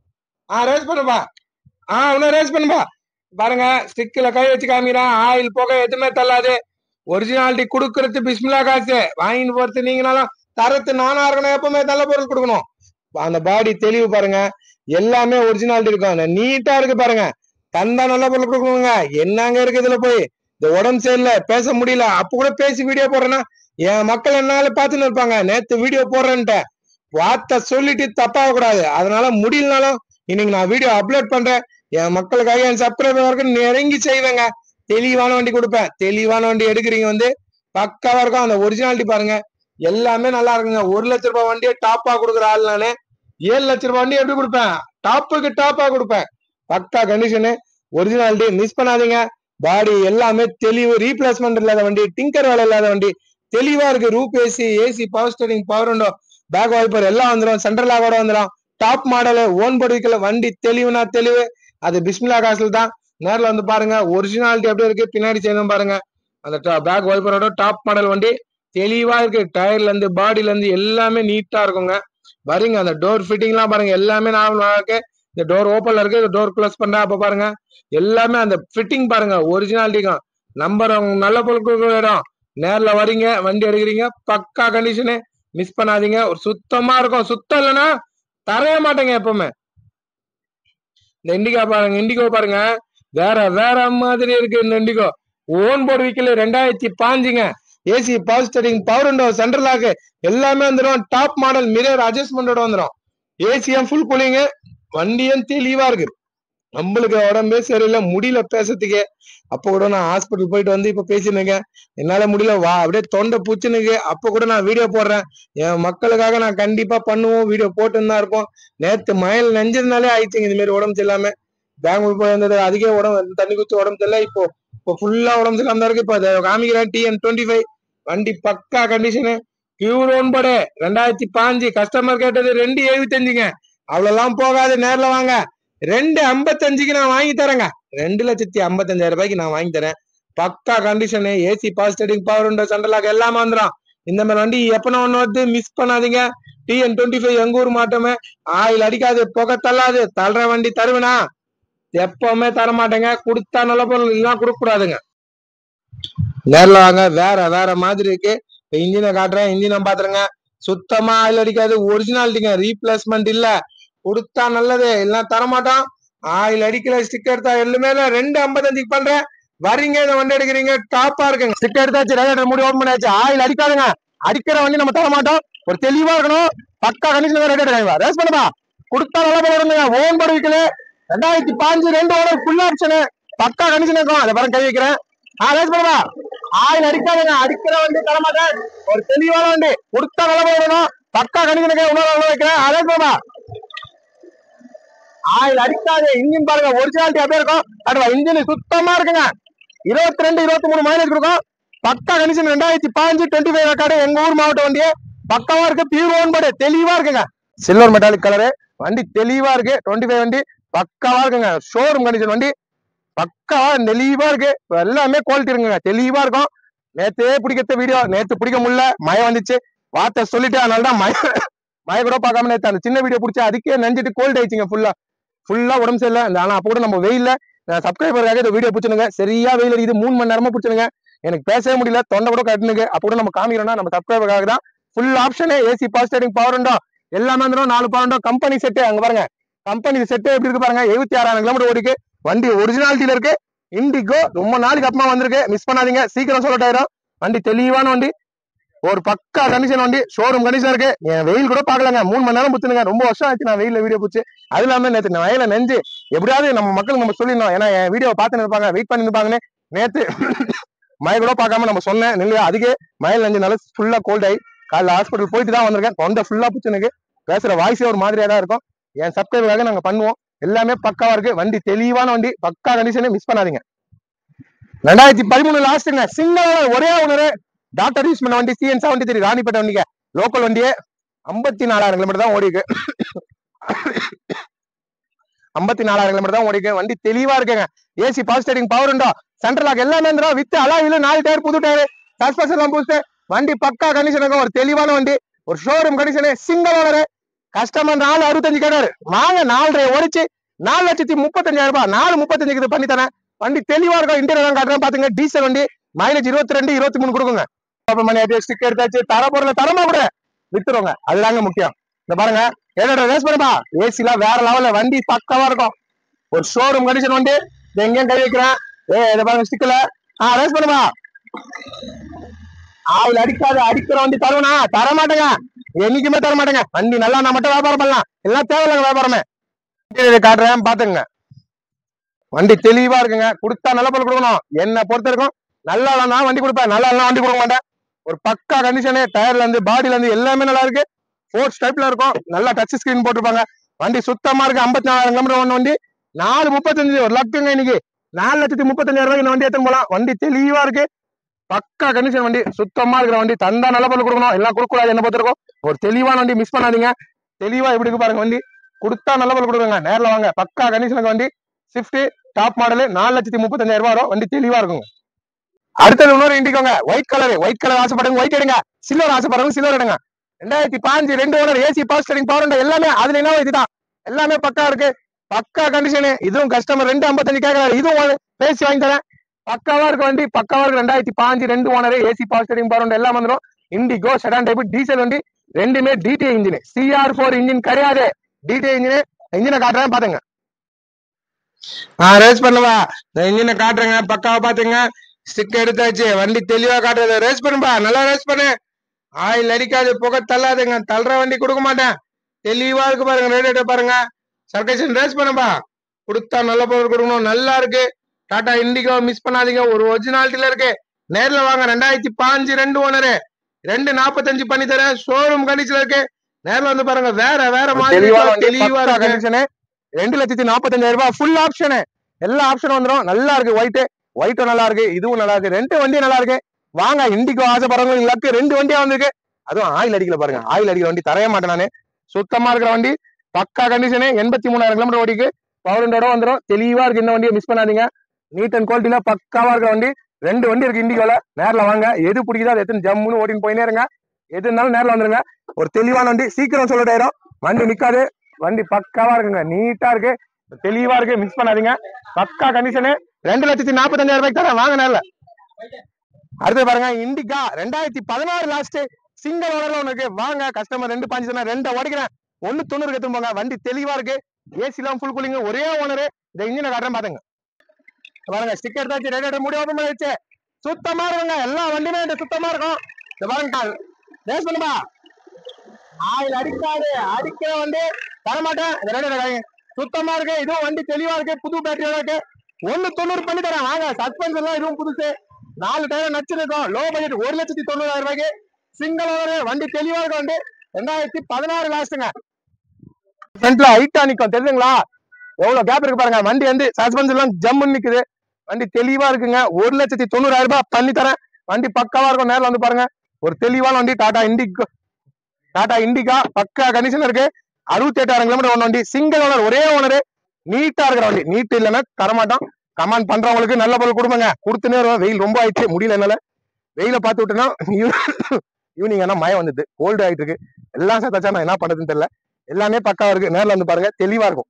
ஆ ரேஸ் பண்ணுப்பா ஆ இன்னும் ரேஸ் பண்ணுப்பா பாருங்க ஸ்டிக்ல கை வச்சு காமிக்கிறான் ஆயில் போக எதுவுமே தள்ளாது ஒரிஜினாலிட்டி கொடுக்கறது பிஸ்மிலா காசு வாங்கிட்டு போறது நீங்கனாலும் தரத்து நானா இருக்கணும் எப்பவுமே நல்ல பொருள் கொடுக்கணும் அந்த பாடி தெளிவு பாருங்க எல்லாமே ஒரிஜினாலிட்டி இருக்கும் அந்த நீட்டா இருக்கு பாருங்க தந்தா நல்ல பொருள் கொடுக்கணுங்க என்னங்க இருக்கு இதுல போய் இந்த உடம்பு சரியில்லை பேச முடியல அப்ப கூட பேசி வீடியோ போடுறேன்னா என் மக்கள் என்னால பாத்துன்னு இருப்பாங்க நேத்து வீடியோ போடுறேன்ட்டு வார்த்தை சொல்லிட்டு தப்பாக கூடாது அதனால முடியலனாலும் இன்னைக்கு நான் வீடியோ அப்லோட் பண்றேன் என் மக்களுக்காக என் சப்ஸ்கிரைபர் வரைக்கும் நெருங்கி செய்வேங்க தெளிவான வண்டி கொடுப்பேன் தெளிவான வண்டி எடுக்கிறீங்க வந்து பக்காவா இருக்கும் அந்த ஒரிஜினாலிட்டி பாருங்க எல்லாமே நல்லா இருக்குங்க ஒரு லட்ச ரூபாய் வண்டியை டாப்பா கொடுக்குற ஆள் நானு ஏழு லட்ச ரூபாய் வண்டி எப்படி கொடுப்பேன் டாப்புக்கு டாப்பா கொடுப்பேன் பக்கா கண்டிஷனு ஒரிஜினாலிட்டி மிஸ் பண்ணாதீங்க பாடி எல்லாமே தெளிவு ரீப்ளேஸ்மெண்ட் இல்லாத வண்டி டிங்கர் வேலை இல்லாத வண்டி தெளிவா இருக்கு roof AC AC power steering power window back wiper எல்லாம் வந்துடும் சென்ட்ரல் லாகோட வந்துடும் டாப் மாடலு ஓன் படிக்கல வண்டி தெளிவுனா தெளிவு அது பிஸ்மிலா காசுல தான் நேர்ல வந்து பாருங்க ஒரிஜினாலிட்டி அப்படியே இருக்கு பின்னாடி சேர்ந்து பாருங்க அந்த பேக் வைப்பரோட டாப் மாடல் வண்டி தெளிவா இருக்கு டயர்ல இருந்து பாடியில இருந்து எல்லாமே நீட்டா இருக்குங்க பாருங்க அந்த டோர் ஃபிட்டிங்லாம் பாருங்க எல்லாமே நார்மலா இருக்கு இந்த டோர் ஓப்பன்ல இருக்கு இந்த டோர் க்ளோஸ் பண்றா அப்ப பாருங்க எல்லாமே அந்த ஃபிட்டிங் பாருங்க ஒரிஜினாலிட்டிக்கும் நம்பர் நல்ல பொருட்கள் இடம் நேர்ல வரீங்க வண்டி எடுக்கிறீங்க பக்கா கண்டிஷனு மிஸ் பண்ணாதீங்க ஒரு சுத்தமா இருக்கும் சுத்தம் இல்லைன்னா தரைய மாட்டேங்க எப்பவுமே இந்த இண்டிகா பாருங்க இண்டிகோ பாருங்க வேற வேற மாதிரி இருக்கு இந்த இண்டிகோ ஓன் போர்டு வீக்கல ரெண்டாயிரத்தி பாஞ்சுங்க AC power steering power window central lock எல்லாமே வந்துடும் டாப் மாடல் மிரர் அட்ஜஸ்ட்மெண்டோட வந்துடும் ஏசியும் ஃபுல் கூலிங்கு வண்டியும் தெளிவா இருக்கு நம்மளுக்கு உடம்பே சரியில்லை முடியல பேசுறதுக்கே அப்ப கூட நான் ஹாஸ்பிட்டல் போயிட்டு வந்து இப்ப பேசினுக்கேன் என்னால முடியல வா அப்படியே தொண்டை பூச்சுனுக்கு அப்ப கூட நான் வீடியோ போடுறேன் என் மக்களுக்காக நான் கண்டிப்பா பண்ணுவோம் வீடியோ போட்டுன்னு தான் இருப்போம் நேத்து மயல் நெஞ்சதுனாலே ஆயிடுச்சுங்க இந்த மாதிரி உடம்பு சரியில்லாம பெங்களூர் போய் வந்தது அதிக உடம்பு தண்ணி குத்து உடம்பு சரியில்லை இப்போ இப்போ ஃபுல்லா உடம்பு சரியில்லாம தான் இருக்கு இப்போ அதை காமிக்கிறேன் டிஎன் டுவெண்ட்டி ஃபைவ் வண்டி பக்கா கண்டிஷனு பியூர் ஓன் படே ரெண்டாயிரத்தி பாஞ்சு கஸ்டமர் கேட்டது ரெண்டு எழுபத்தஞ்சுங்க அவ்வளவுலாம் போகாது நேர்ல வாங்க ரெண்டு ஐம்பத்தஞ்சுக்கு நான் வாங்கி தரேங்க ரெண்டு லட்சத்தி ஐம்பத்தஞ்சாயிரம் ரூபாய்க்கு நான் வாங்கி தரேன் பக்கா condition AC power steering power window central lock எல்லாமே வந்துடும் இந்த மாதிரி வண்டி எப்பனா ஒண்ணு வந்து மிஸ் பண்ணாதீங்க டிஎன் டுவெண்ட்டி ஃபைவ் எங்க ஊர் மாட்டோமே ஆயில் அடிக்காது புகை தள்ளாது தள்ளுற வண்டி தருவேனா எப்பவுமே தர மாட்டேங்க கொடுத்தா நல்ல பொருள் இல்லைன்னா கொடுக்க கூடாதுங்க நேர்ல வாங்க வேற வேற மாதிரி இருக்கு இப்ப இன்ஜினை காட்டுறேன் இன்ஜினை பாத்துருங்க சுத்தமா ஆயில் அடிக்காது ஒரிஜினாலிட்டிங்க ரீப்ளேஸ்மெண்ட் இல்ல கொடுத்தா நல்லது இல்லைன்னா தரமாட்டோம் ஆயில் அடிக்கல ஸ்டிக்கர் எடுத்தா எல்லாமே இல்ல, ரெண்டு ஐம்பத்தஞ்சுக்கு பண்றேன் வரீங்க இந்த வண்டி எடுக்கிறீங்க டாப்பா இருக்குங்க ஸ்டிக்கர் எடுத்தாச்சு ரேடியேட்டர் மூடி ஓப்பன் பண்ணியாச்சு ஆயில் அடிக்காதுங்க அடிக்கிற வண்டி நம்ம தர மாட்டோம் ஒரு தெளிவா இருக்கணும் பக்கா கண்டிஷன் ரேடியேட்டர் ரேஸ் பண்ணுப்பா கொடுத்தா நல்லா போடுங்க ஓன் படம் வைக்கல ரெண்டாயிரத்தி பாஞ்சு ரெண்டு ஓனர் ஃபுல் ஆப்ஷனு பக்கா கண்டிஷன் இருக்கும் அதை பாருங்க கை வைக்கிறேன் ஆ ரேஸ் பண்ணுப்பா ஆயில் அடிக்காதுங்க அடிக்கிற வண்டி தர மாட்டேன் ஒரு தெளிவான வண்டி கொடுத்தா நல்லா போடணும் பக்கா கண்டிஷனுக்கு இன்னொரு வைக்கிறேன் அதே போமா ஆயில் அடிக்காது இன்ஜின் பாருங்க ஒரிஜினாலிட்டி அப்படியே இருக்கும் அடுவா இன்ஜின் சுத்தமா இருக்குங்க இருபத்தி ரெண்டு இருபத்தி மூணு மைலேஜ் கொடுக்கும் பக்கா கண்டிஷன் ரெண்டாயிரத்தி பாஞ்சு டுவெண்ட்டி ஃபைவ் ரெக்கார்டு எங்க ஊர் மாவட்ட வண்டி பக்காவா இருக்கு பியூர் ஓன் படு தெளிவா இருக்குங்க சில்வர் மெட்டாலிக் கலரு வண்டி தெளிவா இருக்கு டுவெண்ட்டி ஃபைவ் வண்டி பக்காவா இருக்குங்க ஷோரூம் கண்டிஷன் வண்டி பக்காவா தெளிவா இருக்கு எல்லாமே குவாலிட்டி இருக்குங்க தெளிவா இருக்கும் நேத்தே பிடிக்கிறத வீடியோ நேத்து பிடிக்க முடியல மழை வந்துச்சு வார்த்தை சொல்லிட்டு அதனால தான் மழை மழை கூட பார்க்காம நேத்து அந்த சின்ன வீடியோ பிடிச்சி அதுக்கே நஞ்சிட்டு கோல்ட் ஆயிடுச்சுங்க ஃபுல்லா ஃபுல்லா உடம்பு சரியில்லை இந்த ஆனா அப்போ கூட நம்ம வெயில்ல சப்ஸ்கிரைபருக்காக இந்த வீடியோ பிடிச்சிருங்க சரியா வெயில் அடிக்குது மூணு மணி நேரமா பிடிச்சிருங்க எனக்கு பேசவே முடியல தொண்டை கூட கட்டுனுங்க அப்போ கூட நம்ம காமிக்கிறோம்னா நம்ம சப்ஸ்கிரைபருக்காக தான் full option AC power steering power window எல்லாமே வந்துடும் நாலு பவர் உண்டோ கம்பெனி செட்டு அங்க பாருங்க கம்பெனி செட்டு எப்படி இருக்கு பாருங்க எழுபத்தி ஆறாயிரம் கிலோமீட்டர் ஓடிக்கு வண்டி ஒரிஜினாலிட்டியில இருக்கு இண்டிகோ ரொம்ப நாளைக்கு அப்புறமா வந்திருக்கு மிஸ் பண்ணாதீங்க சீக்கிரம் சொல்லட்டாயிரும் வண்டி தெளிவான வண்டி ஒரு பக்கா கண்டிஷன் வண்டி ஷோரூம் கண்டிஷன் இருக்கு என் வெயில் கூட பாக்கலங்க மூணு மணி நேரம் புத்துனுங்க ரொம்ப வருஷம் ஆச்சு நான் வெயில்ல வீடியோ பிடிச்சி அது இல்லாம நேத்து நான் வயல நெஞ்சு எப்படியாவது நம்ம மக்களுக்கு நம்ம சொல்லிடணும் ஏன்னா என் வீடியோ பார்த்து இருப்பாங்க வெயிட் பண்ணி இருப்பாங்கன்னு நேத்து மழை கூட பார்க்காம நம்ம சொன்னேன் நெல்லு அதுக்கு மயில் நெஞ்சுனால ஃபுல்லா கோல்ட் ஆகி காலைல ஹாஸ்பிட்டல் போயிட்டு தான் வந்திருக்கேன் தொண்டை ஃபுல்லா புச்சுனுக்கு பேசுற வாய்ஸே ஒரு மாதிரியா தான் இருக்கும் என் சப்ஸ்கிரைபருக்காக நாங்க பண்ணுவோம் எல்லாமே பக்காவா இருக்கு வண்டி தெளிவான வண்டி பக்கா கண்டிஷனே மிஸ் பண்ணாதீங்க ரெண்டாயிரத்தி பதிமூணு லாஸ்ட்டுங்க சிங்கிள் ஒரே ஒன்று டாக்டர் யூஸ் பண்ண வண்டி சிஎன் செவன்டி த்ரீ ராணிப்பேட்டை வண்டிங்க லோக்கல் வண்டியே ஐம்பத்தி நாலாயிரம் கிலோமீட்டர் தான் ஓடிக்கு ஐம்பத்தி நாலாயிரம் கிலோமீட்டர் தான் ஓடிக்கு வண்டி தெளிவா இருக்குங்க AC power steering power window central lock எல்லாமே இருந்துடும் வித் அலாவில நாலு டயர் புது டயர் சஸ்பென்ஷன் எல்லாம் பூஸ்ட் வண்டி பக்கா கண்டிஷன் இருக்கும் ஒரு தெளிவான வண்டி ஒரு showroom condition single owner customer நாலு அறுபத்தஞ்சு கேட்டாரு வாங்க நாலரை ஓடிச்சு நாலு லட்சத்தி முப்பத்தஞ்சாயிரம் ரூபாய் நாலு முப்பத்தஞ்சுக்கு இது பண்ணி தரேன் வண்டி தெளிவா இருக்கும் இன்டீரியர் தான் காட்டுறேன் பாத்துங்க டீசல் வண்டி மைலேஜ் இருபத்தி ரெண்டு இருபத்தி மூணு கொடுக்குங்க ஓப்பன் பண்ணி ஆச்சு ஸ்டிக்கர் எடுத்தாச்சு தர பொருளை தரமா கூட வித்துருவாங்க அதுதாங்க முக்கியம் இந்த பாருங்க என்னோட ரேஸ் பண்ணுப்பா ஏசிலாம் வேற லெவல்ல வண்டி பக்காவா இருக்கும் ஒரு ஷோரூம் கண்டிஷன் வண்டி இது எங்கேயும் கை வைக்கிறேன் ஏ இதை பாருங்க ஸ்டிக்கர்ல ஆ ரேஸ் பண்ணுப்பா ஆயில் அடிக்காது அடிக்கிற வண்டி தருவனா தர மாட்டேங்க என்னைக்குமே தர மாட்டேங்க வண்டி நல்லா நான் மட்டும் வியாபாரம் பண்ணலாம் எல்லாம் தேவையில்லைங்க வியாபாரமே இதை காட்டுறேன் பாத்துங்க வண்டி தெளிவா இருக்குங்க கொடுத்தா நல்ல பொருள் கொடுக்கணும் என்ன பொறுத்த வரைக்கும் நல்லா இல்லைன்னா வண்டி கொடுப்பேன் நல்லா இல்லைனா வண்டி கொடுக்க மாட்டேன் ஒரு பக்கா கண்டிஷனு டயர்ல இருந்து பாடியில இருந்து எல்லாமே நல்லா இருக்கு ஃபோர்ஸ் டைப்ல இருக்கும் நல்லா டச் ஸ்கிரீன் போட்டிருப்பாங்க வண்டி சுத்தமா இருக்கு ஐம்பத்தி நாலாயிரம் கிலோமீட்டர் ஒன்று வண்டி நாலு முப்பத்தஞ்சு ஒரு லக்குங்க இன்னைக்கு நாலு லட்சத்தி முப்பத்தஞ்சாயிரம் ரூபாய்க்கு இந்த வண்டி எடுத்துன்னு போலாம் வண்டி தெளிவா இருக்கு பக்கா கண்டிஷன் வண்டி சுத்தமா இருக்கிற வண்டி தந்தா நல்ல பொருள் கொடுக்கணும் எல்லாம் கொடுக்க கூடாது என்ன பொறுத்திருக்கும் ஒரு தெளிவான வண்டி மிஸ் பண்ணாதீங்க தெளிவா எப்படி இருக்கு பாருங்க வண்டி கொடுத்தா நல்ல பொருள் கொடுக்குங்க நேர்ல வாங்க பக்கா கண்டிஷனுக்கு வண்டி ஸ்விஃப்ட் டாப் மாடலு நாலு லட்சத்தி முப்பத்தஞ்சாயிரம் ரூபாய் வரும் வண்டி தெளிவா இருக்குங்க அடுத்தது இன்னொரு இண்டிகோங்க ஒயிட் கலர் ஒயிட் கலர் ஆசைப்படுங்க ஒயிட் எடுங்க சில்வர் ஆசைப்படுறவங்க சில்வர் எடுங்க ரெண்டாயிரத்தி பாஞ்சு ரெண்டு owner AC power steering power எல்லாமே அதுல என்ன இதுதான் எல்லாமே பக்கா இருக்கு பக்கா கண்டிஷனு இதுவும் கஸ்டமர் ரெண்டு ஐம்பத்தஞ்சு கேட்கறாரு இதுவும் ஒரு பேசி வாங்கி தரேன் பக்காவா இருக்க வண்டி பக்காவா இருக்கு ரெண்டாயிரத்தி பாஞ்சு ரெண்டு owner AC power steering power எல்லாம் வந்துடும் இண்டிகோ செடான் டைப் டீசல் வண்டி ரெண்டுமே DD engine CR four engine கிடையாது டிடி இன்ஜின் இன்ஜினை காட்டுறேன் பாத்துங்க நான் ரேஸ் பண்ணுவா இந்த இன்ஜினை காட்டுறேங்க பக்காவா பாத்துங்க ஸ்டிக் எடுத்தாச்சு வண்டி தெளிவா காட்டுறது ரேஸ் பண்ணுப்பா நல்லா ரேஸ் பண்ணு ஆயில் அடிக்காது புகை தள்ளாதுங்க தள்ளுற வண்டி கொடுக்க மாட்டேன் தெளிவா இருக்கு பாருங்க ரேடியேட்டர் பாருங்க சர்க்கேஷன் ரேஸ் பண்ணுப்பா கொடுத்தா நல்ல பொருள் கொடுக்கணும் நல்லா இருக்கு டாடா இண்டிகோ மிஸ் பண்ணாதீங்க ஒரு ஒரிஜினாலிட்டில இருக்கு நேர்ல வாங்க ரெண்டாயிரத்தி பாஞ்சு ரெண்டு ஓனரு ரெண்டு நாற்பத்தஞ்சு பண்ணி தரேன் ஷோரூம் கண்டிஷன்ல இருக்கு நேர்ல வந்து பாருங்க வேற வேற மாதிரி தெளிவா கண்டிஷனு ரெண்டு லட்சத்தி நாற்பத்தஞ்சாயிரம் ரூபாய் ஃபுல் ஆப்ஷனு எல்லா ஆப்ஷனும் வந்துடும் நல்லா இருக்கு ஒயிட் ஒயிட்டும் நல்லா இருக்கு இதுவும் நல்லா இருக்கு ரெண்டு வண்டி நல்லா இருக்கு வாங்க இண்டிகோ ஆசைப்படுறவங்க லக்கு ரெண்டு வண்டியா வந்திருக்கு அதுவும் ஆயில் அடிக்கல பாருங்க ஆயில் அடிக்கிற வண்டி தரைய மாட்டேன் நானு சுத்தமா இருக்கிற வண்டி பக்கா கண்டிஷனு எண்பத்தி மூணாயிரம் கிலோமீட்டர் ஓடிக்கு பவர் விண்டோட வந்துடும் தெளிவா இருக்கு இந்த வண்டியை மிஸ் பண்ணாதீங்க நீட் அண்ட் குவாலிட்டியில பக்காவா இருக்கிற வண்டி ரெண்டு வண்டி இருக்கு இண்டிகோல நேர்ல வாங்க எது பிடிக்குதோ அது எத்தனை ஜம்முன்னு ஓட்டின்னு போயினே இருங்க எது இருந்தாலும் நேர்ல வந்துருங்க ஒரு தெளிவான வண்டி சீக்கிரம் சொல்லிட்டாயிரும் வண்டி நிக்காது வண்டி பக்காவா இருக்குங்க நீட்டா இருக்கு தெளிவா இருக்கு மிஸ் பண்ணாதீங்க பக்கா கண்டிஷனு ரெண்டு லட்சத்தி நாற்பத்தஞ்சாயிரம் ரூபாய்க்கு தரேன் வாங்க நேர்ல அடுத்து பாருங்க இண்டிகா ரெண்டாயிரத்தி பதினாறு லாஸ்ட் சிங்கிள் ஓனர்ல ஒண்ணு இருக்கு வாங்க கஸ்டமர் ரெண்டு பாஞ்சு சொன்னா ரெண்டை உடைக்கிறேன் ஒண்ணு தொண்ணூறு எடுத்து போங்க வண்டி தெளிவா இருக்கு ஏசி எல்லாம் ஃபுல் கூலிங் ஒரே ஓனரு இந்த இன்ஜினை காட்டுறேன் பாருங்க பாருங்க ஸ்டிக்கர் எடுத்தாச்சு ரேடியேட்டர் முடி ஓபன் பண்ணிடுச்சு சுத்தமா இருக்குங்க எல்லா வண்டியுமே என்கிட்ட சுத்தமா இருக்கும் இந்த பாருங்க ரேஸ் பண்ணுமா ஆயில் அடிக்காது அடிக்கிற வண்டி தரமாட்டேன் இந்த ரேடியேட்டர் காய்ங்க சுத்தமா இருக்கு இதுவும் வண்டி தெளிவா இருக்கு புது பேட்டரியோட இருக்கு ஒண்ணு தொண்ணூறு பண்ணி தரேன் வாங்க சஸ்பென்ஸ் எல்லாம் இதுவும் புதுசு நாலு டயர் நச்சிருக்கோம் லோ பட்ஜெட் ஒரு லட்சத்தி தொண்ணூறாயிரம் ரூபாய்க்கு சிங்கிள் ஓனர் வண்டி தெளிவா இருக்க வண்டி ரெண்டாயிரத்தி பதினாறு லாஸ்ட்டுங்க ஃப்ரண்ட்ல ஹைட்டா நிக்கும் தெரியுதுங்களா எவ்வளவு கேப் இருக்கு பாருங்க வண்டி வந்து சஸ்பென்ஸ் எல்லாம் ஜம்முன்னு நிக்குது வண்டி தெளிவா இருக்குங்க ஒரு லட்சத்தி தொண்ணூறாயிரம் ரூபாய் பண்ணி தரேன் வண்டி பக்காவா இருக்கும் நேர்ல வந்து பாருங்க ஒரு தெளிவான வண்டி டாடா இண்டிகோ டாடா இண்டிகா பக்கா கண்டிஷன் இருக்கு அறுபத்தி எட்டாயிரம் கிலோமீட்டர் ஒன் வண்டி சிங்கிள் ஓனர் ஒரே ஓனர் நீட்டா இருக்கிற வண்டி நீட் இல்லைன்னா தரமாட்டோம் கமாண்ட் பண்றவங்களுக்கு நல்ல பொருள் கொடுங்க கொடுத்துனே வருவோம் வெயில் ரொம்ப ஆயிடுச்சு முடியல என்னால வெயில பார்த்து விட்டேன்னா ஈவினிங் ஆனா மழை வந்தது கோல்டு ஆயிட்டு இருக்கு எல்லாம் சேர்த்தாச்சா நான் என்ன பண்றதுன்னு தெரியல எல்லாமே பக்காவா இருக்கு நேர்ல வந்து பாருங்க தெளிவா இருக்கும்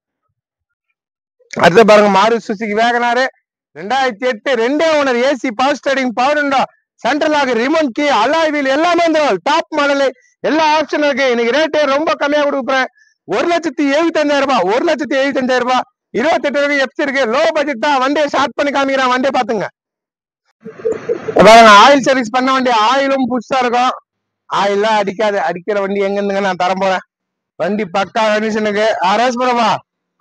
அடுத்து பாருங்க மாறு சுசுகி வேகனாரு ரெண்டாயிரத்தி எட்டு ரெண்டே owner AC power steering power உண்டா சென்ட்ரல் ஆக ரிமோட் கீ அலாய் வீல் எல்லாமே வந்துடும் டாப் மாடலு எல்லா ஆப்ஷனும் இருக்கு இன்னைக்கு ரேட்டு ரொம்ப கம்மியா கொடுக்குறேன் ஒரு லட்சத்தி எழுபத்தஞ்சாயிரம் ரூபாய் ஒரு லட்சத்தி எழுபத்தஞ்சாயிரம் ரூபாய் இருபத்தெட்டு வரைக்கும் எஃப்சி இருக்கு லோ பட்ஜெட் தான் வண்டியை ஸ்டார்ட் பண்ணி காமிக்கிறேன் வண்டியை பாத்துங்க பாருங்க ஆயில் சர்வீஸ் பண்ண வண்டி ஆயிலும் புதுசா இருக்கும் ஆயில்லாம் அடிக்காது அடிக்கிற வண்டி எங்க இருந்துங்க நான் தர போறேன் வண்டி பக்கா கண்டிஷனுக்கு அரேஸ் பண்ணவா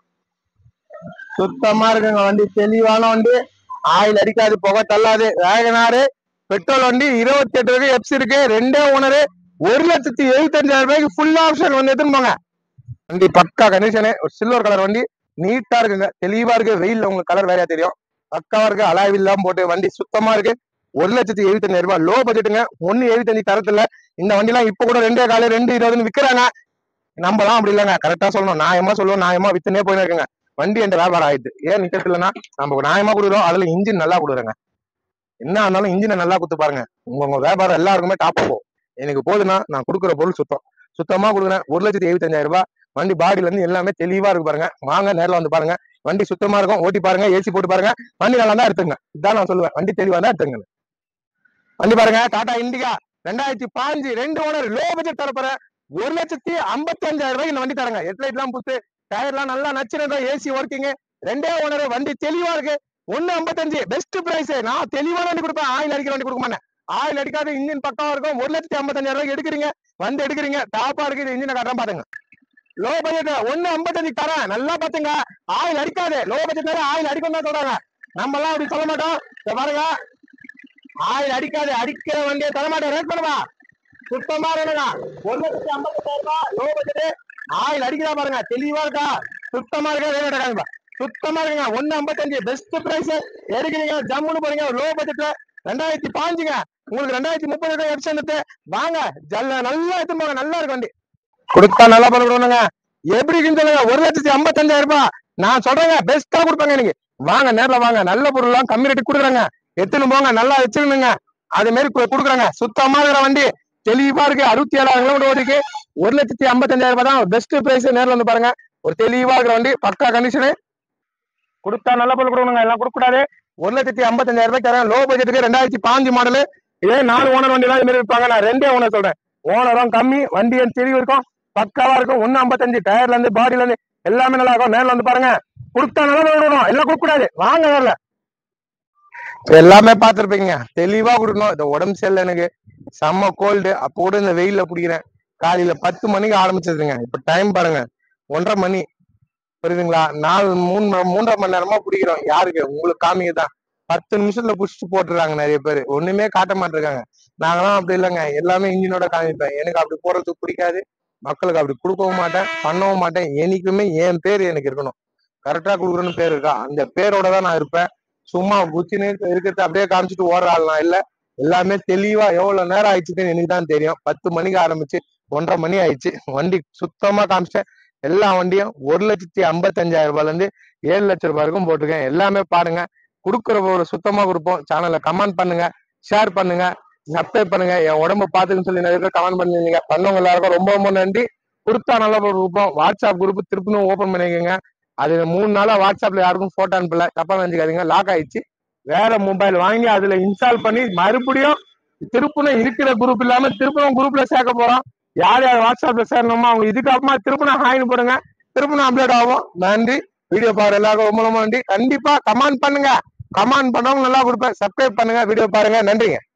சுத்தமா இருக்குங்க வண்டி தெளிவான வண்டி ஆயில் அடிக்காது புகை தள்ளாது வேகனாரு பெட்ரோல் வண்டி இருபத்தி எட்டு வரைக்கும் எப்ஸ் இருக்கு ரெண்டே ஓனரு ஒரு லட்சத்தி எழுபத்தஞ்சாயிரம் ரூபாய்க்கு ஃபுல் ஆப்ஷன் வந்து எடுத்துன்னு போங்க வண்டி பக்கா கண்டிஷனு ஒரு சில்வர் கலர் வண்டி நீட்டா இருக்குங்க தெளிவா இருக்கு வெயில்ல உங்களுக்கு கலர் வேறையா தெரியும் பக்காவா இருக்கு அலாவில் எல்லாம் போட்டு வண்டி சுத்தமா இருக்கு ஒரு லட்சத்தி எழுபத்தஞ்சாயிரம் ரூபாய் லோ பட்ஜெட்டுங்க ஒன்னு எழுபத்தஞ்சு தரத்துல இந்த வண்டிலாம் இப்ப கூட ரெண்டே காலு ரெண்டு இருபதுன்னு விக்கிறாங்க நம்மலாம் அப்படி இல்லைங்க கரெக்டா சொல்லணும் நியாயமா சொல்லுவோம் நியாயமா வித்துனே போயின்னு இருக்குங்க வண்டி என்ற வியாபாரம் ஆயிடுது ஏன் நிக்கிறது இல்லைன்னா நம்ம நியாயமா கொடுக்குறோம் அதுல இன்ஜின் நல்லா கொடுக்குறேங்க என்ன ஆனாலும் இன்ஜினை நல்லா கொடுத்து பாருங்க உங்க உங்க வியாபாரம் எல்லாருக்குமே டாப் போகும் எனக்கு போதுன்னா நான் கொடுக்குற பொருள் சுத்தம் சுத்தமா கொடுக்குறேன் ஒரு லட்சத்தி எழுபத்தஞ்சாயிரம் ரூபாய் வண்டி பாடியில இருந்து எல்லாமே தெளிவா இருக்கு பாருங்க வாங்க நேர்ல வந்து பாருங்க வண்டி சுத்தமா இருக்கும் ஓட்டி பாருங்க ஏசி போட்டு பாருங்க வண்டி நல்லா தான் எடுத்துங்க இதான் நான் சொல்லுவேன் வண்டி தெளிவா தான் எடுத்துங்க வண்டி பாருங்க டாடா இண்டிகா ரெண்டாயிரத்தி பாஞ்சு ரெண்டு ஓனர் லோ பட்ஜெட் தரப்போறேன் ஒரு லட்சத்தி ஐம்பத்தி அஞ்சாயிரம் ரூபாய்க்கு இந்த வண்டி தரங்க ஹெட்லைட் எல்லாம் புத்து டயர் எல்லாம் நல்லா நச்சுறதா ஏசி ஒர்க்கிங் ரெண்டே ஓனர் வண்டி தெளிவா இருக்கு ஒண்ணு ஐம்பத்தஞ்சு பெஸ்ட் பிரைஸ் நான் தெளிவான வண்டி கொடுப்பேன் ஆயில் அடிக்கிற வண்டி கொடுக்க மாட்டேன் ஆயில் அடிக்காத இன்ஜின் பக்கமா இருக்கும் ஒரு லட்சத்தி ஐம்பத்தஞ்சாயிரம் ரூபாய்க்கு எடுக்கிறீங்க வந்து எடுக்கிறீங்க டாப்பா இருக்கு இந்த இன்ஜினை காட்டுறேன் பாருங்க லோ பட்ஜெட் ஒண்ணு ஐம்பத்தஞ்சு தரேன் நல்லா பாத்துங்க ஆயில் அடிக்காது லோ பட்ஜெட் ஆயில் அடிக்கும் தான் சொல்றாங்க நம்ம எல்லாம் அப்படி சொல்ல மாட்டோம் இத பாருங்க ஆயில் அடிக்காது அடிக்கிற வண்டியை தர மாட்டேன் ரேட் பண்ணுவா சுத்தமா வேணுங்க ஒரு லட்சத்தி ஐம்பத்தஞ்சாயிரம் ரூபாய் லோ பட்ஜெட் ஆயில் அடிக்கிறா பாருங்க தெளிவா இருக்கா சுத்தமா இருக்கா ரேட் எடுக்காங்க சுத்தமா இருக்குங்க ஒண்ணு ஐம்பத்தஞ்சு பெஸ்ட் பிரைஸ் எடுக்கிறீங்க ஜம்முன்னு போறீங்க லோ பட்ஜெட்ல ரெண்டாயிரத்தி பாஞ்சுங்க உங்களுக்கு ரெண்டாயிரத்தி முப்பது எப்சன் வாங்க ஜல்ல நல்லா எடுத்து போங்க நல்லா இருக்கு வண்டி கொடுத்தா நல்லா பண்ண கொடுங்க எப்படி இருக்குன்னு சொல்லுங்க ஒரு லட்சத்தி ஐம்பத்தஞ்சாயிரம் ரூபாய் நான் சொல்றேங்க பெஸ்டா கொடுப்பாங்க எனக்கு வாங்க நேர்ல வாங்க நல்ல பொருள்லாம் கம்மி ரேட்டு கொடுக்குறாங்க எடுத்துன்னு போங்க நல்லா வச்சிருந்துங்க அதே மாதிரி கு- கொடுக்குறாங்க சுத்தமா இருக்கிற வண்டி தெளிவா இருக்கு அறுபத்தி ஏழாயிரம் கிலோமீட்டர் ஓடிக்கு ஒரு லட்சத்தி ஐம்பத்தஞ்சாயிரம் ரூபாய் தான் பெஸ்ட் பிரைஸ் நேர்ல வந்து பாருங்க ஒரு தெளிவா இருக்கிற வண்டி பக்கா கண்டிஷனு கொடுத்தா நல்ல பொருள் கொடுக்கணுங்க எல்லாம் கொடுக்க கூடாது ஒரு லட்சத்தி ஐம்பத்தஞ்சாயிரம் ரூபாய் தரேன் லோ பட்ஜெட்டுக்கு ரெண்டாயிரத்தி பாஞ்சு மாடலு இதே நாலு ஓனர் வண்டி எல்லாம் இது மாதிரி விற்பாங்க நான் ரெண்டே ஓனர் சொல்றேன் ஓனரும் கம்மி வண்டி தெளிவு இருக்கும் பக்காவா இருக்கும் ஒன்னு ஐம்பத்தஞ்சு டயர்ல இருந்து பாடியில இருந்து எல்லாமே நல்லா இருக்கும் நேர்ல வந்து பாருங்க கொடுத்தா நல்லா கொடுக்கணும் எல்லாம் கொடுக்க கூடாது வாங்க நேர்ல இப்ப எல்லாமே பார்த்திருப்பீங்க தெளிவா கொடுக்கணும் இந்த உடம்பு சரியில்லை எனக்கு செம்ம கோல்டு அப்போ கூட இந்த வெயில்ல பிடிக்கிறேன் காலையில பத்து மணிக்கு ஆரம்பிச்சதுங்க இப்ப டைம் பாருங்க ஒன்றரை மணி புரியுதுங்களா நாலு மூணு ம- மூன்றரை மணி நேரமா பிடிக்கிறோம் யாருக்கு உங்களுக்கு காமிக்க தான் பத்து நிமிஷத்துல புடிச்சிட்டு போட்டுறாங்க நிறைய பேர் ஒண்ணுமே காட்ட மாட்டிருக்காங்க நாங்களாம் அப்படி இல்லைங்க எல்லாமே இன்ஜினோட காமிப்பேன் எனக்கு அப்படி போறதுக்கு பிடிக்காது மக்களுக்கு அப்படி கொடுக்கவும் மாட்டேன் பண்ணவும் மாட்டேன் என்னைக்குமே என் பேர் எனக்கு இருக்கணும் கரெக்டா கொடுக்குறேன்னு பேர் இருக்கா அந்த பேரோட தான் நான் இருப்பேன் சும்மா குச்சின்னு இருக்கிறத அப்படியே காமிச்சிட்டு ஓடுற ஆள் நான் இல்ல எல்லாமே தெளிவா எவ்வளவு நேரம் ஆயிடுச்சுன்னு எனக்கு தான் தெரியும் பத்து மணிக்கு ஆரம்பிச்சு ஒன்றரை மணி ஆயிடுச்சு வண்டி சுத்தமா காமிச்சிட்டேன் எல்லா வண்டியும் ஒரு லட்சத்தி ஐம்பத்தஞ்சாயிரம் ரூபாய்ல இருந்து ஏழு லட்சம் ரூபாய் வரைக்கும் போட்டிருக்கேன் எல்லாமே பாருங்க கொடுக்குற ஒரு சுத்தமா கொடுப்போம் சேனல்ல கமெண்ட் பண்ணுங்க ஷேர் பண்ணுங்க சப்ஸ்கிரைப் பண்ணுங்க என் உடம்ப பாத்துன்னு சொல்லி நிறைய பேர் கமெண்ட் பண்ணிருந்தீங்க பண்ணவங்க எல்லாருக்கும் ரொம்ப ரொம்ப நன்றி கொடுத்தா நல்ல ஒரு குரூப்பம் வாட்ஸ்அப் குரூப் திருப்பணும் ஓபன் பண்ணிக்கோங்க அது மூணு நாளா வாட்ஸ்அப்ல யாருக்கும் போட்டோ அனுப்பல தப்பா நினைச்சுக்காதீங்க லாக் ஆயிடுச்சு வேற மொபைல் வாங்கி அதுல இன்ஸ்டால் பண்ணி மறுபடியும் திருப்பணும் இருக்கிற குரூப் இல்லாம திருப்பணும் குரூப்ல சேர்க்க போறோம் யார் யார் வாட்ஸ்அப்ல சேரணுமோ அவங்க இதுக்கு அப்புறமா திருப்பணும் ஹாய்னு போடுங்க திருப்பணும் அப்டேட் ஆகும் நன்றி வீடியோ பாரு எல்லாருக்கும் ரொம்ப ரொம்ப நன்றி கண்டிப்பா கமெண்ட் பண்ணுங்க கமெண்ட் பண்ணவங்க நல்லா கொடுப்பேன் சப்ஸ்கிரைப் பண்ணுங்க வீடியோ பாருங்க நன்றிங்க